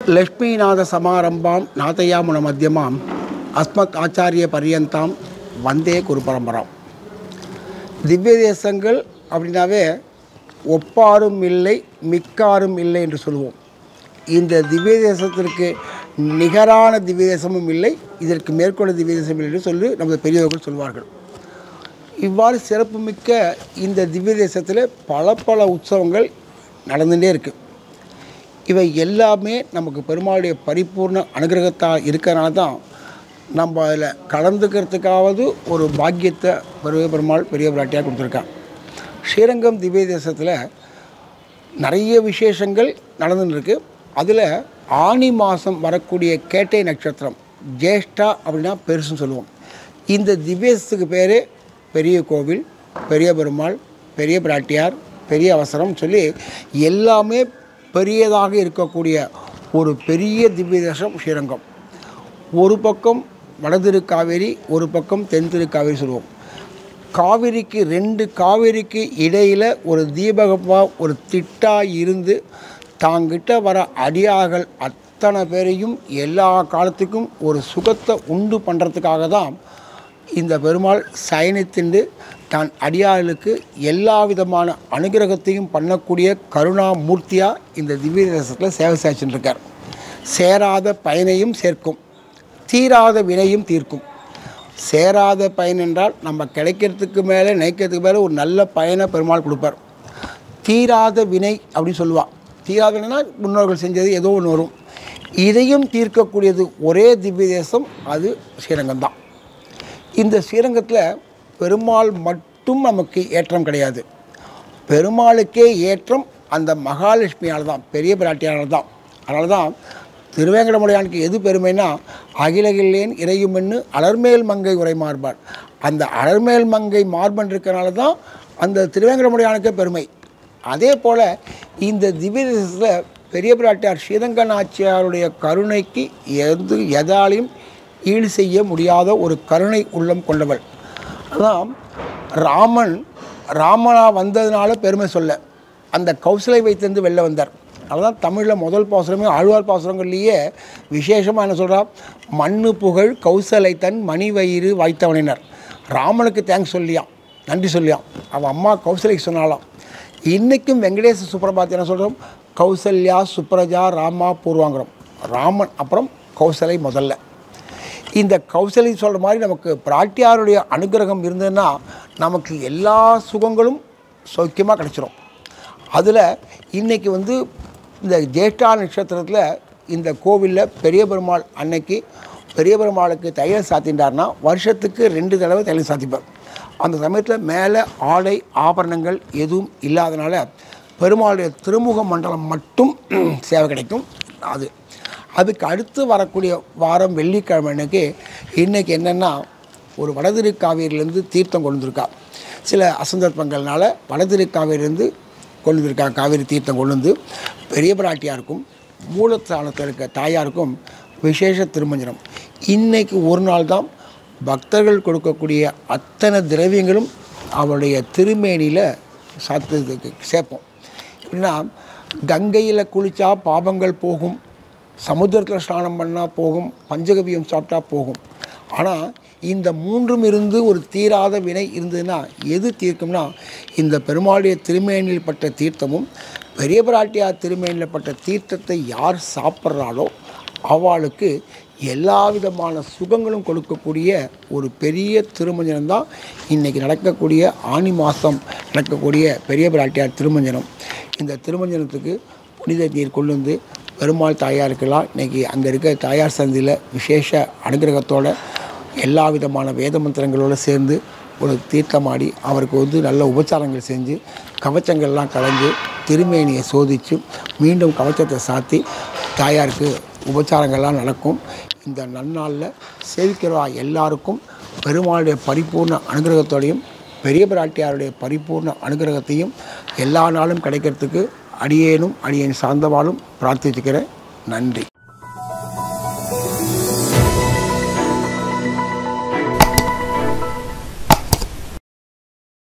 லக்ஷ்மீநாத சமாரம்பாம் நாதயாமுன மத்தியமாம் அஸ்மத் ஆச்சாரிய பரியந்தாம் வந்தே குரு பரம்பராம் திவ்ய தேசங்கள் அப்படின்னாவே ஒப்பாரும் இல்லை மிக்காரும் இல்லை என்று சொல்லுவோம் இந்த திவ்ய தேசத்திற்கு நிகரான திவ்ய தேசமும் இல்லை இதற்கு மேற்கொள்ள திவ்ய தேசம் இல்லை என்று சொல்லி நமது பெரியவர்கள் சொல்வார்கள் இவ்வாறு சிறப்புமிக்க இந்த திவ்ய தேசத்தில் பல பல உற்சவங்கள் நடந்துகிட்டே இருக்குது இவை எல்லாமே நமக்கு பெருமாளுடைய பரிபூர்ண அனுகிரகத்தால் இருக்கிறனால தான் நம்ம அதில் கலந்துக்கிறதுக்காவது ஒரு பாக்கியத்தை பெரிய பெருமாள் பெரிய பிராட்டியாக கொடுத்துருக்கான் ஸ்ரீரங்கம் திவ்ய தேசத்தில் நிறைய விசேஷங்கள் நடந்துன்னு இருக்கு அதில் ஆனி மாதம் வரக்கூடிய கேட்டை நட்சத்திரம் ஜேஷ்டா அப்படின்னா பெருசுன்னு சொல்லுவோம் இந்த திவ்யத்துக்கு பேர் பெரிய கோவில் பெரிய பெருமாள் பெரிய பிராட்டியார் பெரிய அவசரம் சொல்லி எல்லாமே பெரியதாக இருக்கக்கூடிய ஒரு பெரிய திவ்ய தேசம் ஸ்ரீரங்கம் ஒரு பக்கம் வடதிரு காவேரி ஒரு பக்கம் தென் திரு காவேரி சொல்லுவோம் காவிரிக்கு ரெண்டு காவிரிக்கு இடையில் ஒரு தீபகமாக ஒரு திட்டாக இருந்து தாங்கிட்ட வர அடியார்கள் அத்தனை பேரையும் எல்லா காலத்துக்கும் ஒரு சுகத்தை உண்டு பண்ணுறதுக்காக தான் இந்த பெருமாள் சயனித்திண்டு தான் அடியார்களுக்கு எல்லா விதமான அனுகிரகத்தையும் பண்ணக்கூடிய கருணாமூர்த்தியாக இந்த திவ்ய தேசத்தில் சேவை சாய்ச்சின்னு இருக்கார் சேராத பயனையும் சேர்க்கும் தீராத வினையும் தீர்க்கும் சேராத பயன் என்றால் நம்ம கிடைக்கிறதுக்கு மேலே நினைக்கிறதுக்கு மேலே ஒரு நல்ல பயனை பெருமாள் கொடுப்பார் தீராத வினை அப்படின்னு சொல்லுவாள் தீராத வினைனா முன்னோர்கள் செஞ்சது ஏதோ ஒன்று வரும் இதையும் தீர்க்கக்கூடியது ஒரே திவ்ய தேசம் அது ஸ்ரீரங்கம் தான் இந்த ஸ்ரீரங்கத்தில் பெருமாள் மட்டும் நமக்கு ஏற்றம் கிடையாது பெருமாளுக்கே ஏற்றம் அந்த மகாலட்சுமியால் தான் பெரிய பிராட்டியால் தான் அதனால தான் திருவேங்கடமுடையானுக்கு எது பெருமைனா அகிலகில்லேன் இறையுமென்னு அலர்மேல் மங்கை உரை மார்பாள் அந்த அலர்மேல் மங்கை மார்பன் இருக்கனால தான் அந்த திருவேங்கடமுடையானுக்கே பெருமை அதே போல் இந்த திவ்ய தேசத்தில் பெரிய பிராட்டியார் ஸ்ரீரங்க நாச்சியாருடைய கருணைக்கு எது எதாலையும் ஈடு செய்ய முடியாத ஒரு கருணை உள்ளம் கொண்டவள் அதான் ராமன் ராமனா வந்ததுனால பெருமை சொல்ல அந்த கௌசலை வைத்திருந்து வெளில வந்தார் அதுதான் தமிழில் முதல் பாசுரமே ஆழ்வார் பாசுரங்கள்லேயே விசேஷமாக என்ன சொல்கிறா மண்ணு புகழ் கௌசலை தன் மணி வயிறு வாய்த்தவனினர் ராமனுக்கு தேங்க்ஸ் சொல்லியான் நன்றி சொல்லியான் அவன் அம்மா கௌசலைக்கு சொன்னாலாம் இன்றைக்கும் வெங்கடேச சுப்ரபாத் என்ன சொல்கிறோம் கௌசல்யா சுப்ரஜா ராமா பூர்வாங்கிறோம் ராமன் அப்புறம் கௌசலை முதல்ல இந்த கௌசலை சொல்கிற மாதிரி நமக்கு பிராட்டியாருடைய அனுகிரகம் இருந்ததுன்னா நமக்கு எல்லா சுகங்களும் சௌக்கியமாக கிடச்சிரும் அதில் இன்றைக்கி வந்து இந்த ஜேஷ்டா நட்சத்திரத்தில் இந்த கோவிலில் பெரிய பெருமாள் அன்னைக்கு பெரிய பெருமாளுக்கு தையல் சாத்திட்டார்னா வருஷத்துக்கு ரெண்டு தடவை தையல் சாத்திப்பார் அந்த சமயத்தில் மேலே ஆடை ஆபரணங்கள் எதுவும் இல்லாதனால பெருமாளுடைய திருமுக மண்டலம் மட்டும் சேவை கிடைக்கும் அது அதுக்கு அடுத்து வரக்கூடிய வாரம் வெள்ளிக்கிழமை அன்னைக்கு இன்றைக்கி என்னென்னா ஒரு வடதிரு காவேரியிலேருந்து தீர்த்தம் கொண்டு வந்திருக்கா சில அசந்தர்ப்பங்கள்னால வடதிரு காவேரியிலேருந்து கொண்டு வந்திருக்கா காவேரி தீர்த்தம் கொண்டு வந்து பெரிய பிராட்டியாருக்கும் மூலஸ்தானத்தில் இருக்க தாயாருக்கும் விசேஷ திருமஞ்சனம் இன்றைக்கு ஒரு நாள் தான் பக்தர்கள் கொடுக்கக்கூடிய அத்தனை திரவியங்களும் அவருடைய திருமேனியில் சாத்து சேர்ப்போம் எப்படின்னா கங்கையில் குளித்தா பாபங்கள் போகும் சமுத்திரத்தில் ஸ்நானம் பண்ணால் போகும் பஞ்சகவியம் சாப்பிட்டா போகும் ஆனால் இந்த மூன்றும் இருந்து ஒரு தீராத வினை இருந்ததுன்னா எது தீர்க்கும்னா இந்த பெருமாளுடைய திருமேனியில் பட்ட தீர்த்தமும் பெரிய பிராட்டியார் திருமேனியில் பட்ட தீர்த்தத்தை யார் சாப்பிட்றாளோ அவளுக்கு எல்லா விதமான சுகங்களும் கொடுக்கக்கூடிய ஒரு பெரிய திருமஞ்சனம் தான் இன்றைக்கி நடக்கக்கூடிய ஆணி மாதம் நடக்கக்கூடிய பெரிய பிராட்டியார் திருமஞ்சனம் இந்த திருமஞ்சனத்துக்கு புனித நீர் கொண்டு வந்து பெருமாள் தாயாருக்கெல்லாம் இன்றைக்கி அங்கே இருக்க தாயார் சந்தியில் விசேஷ அனுகிரகத்தோட எல்லா விதமான வேத மந்திரங்களோடு சேர்ந்து ஒரு தீர்த்தமாடி அவருக்கு வந்து நல்ல உபச்சாரங்கள் செஞ்சு கவச்சங்கள்லாம் கலைஞ்சு திருமேனியை சோதித்து மீண்டும் கவச்சத்தை சாத்தி தாயாருக்கு உபச்சாரங்கள்லாம் நடக்கும் இந்த நன்னாளில் சேவிக்கிறவா எல்லாருக்கும் பெருமாளுடைய பரிபூர்ண அனுகிரகத்தோடையும் பெரிய பிராட்டியாருடைய பரிபூர்ண அனுகிரகத்தையும் எல்லா நாளும் கிடைக்கிறதுக்கு அடியேனும் அடியேன் சார்ந்தவாளும் பிரார்த்திச்சுக்கிறேன் நன்றி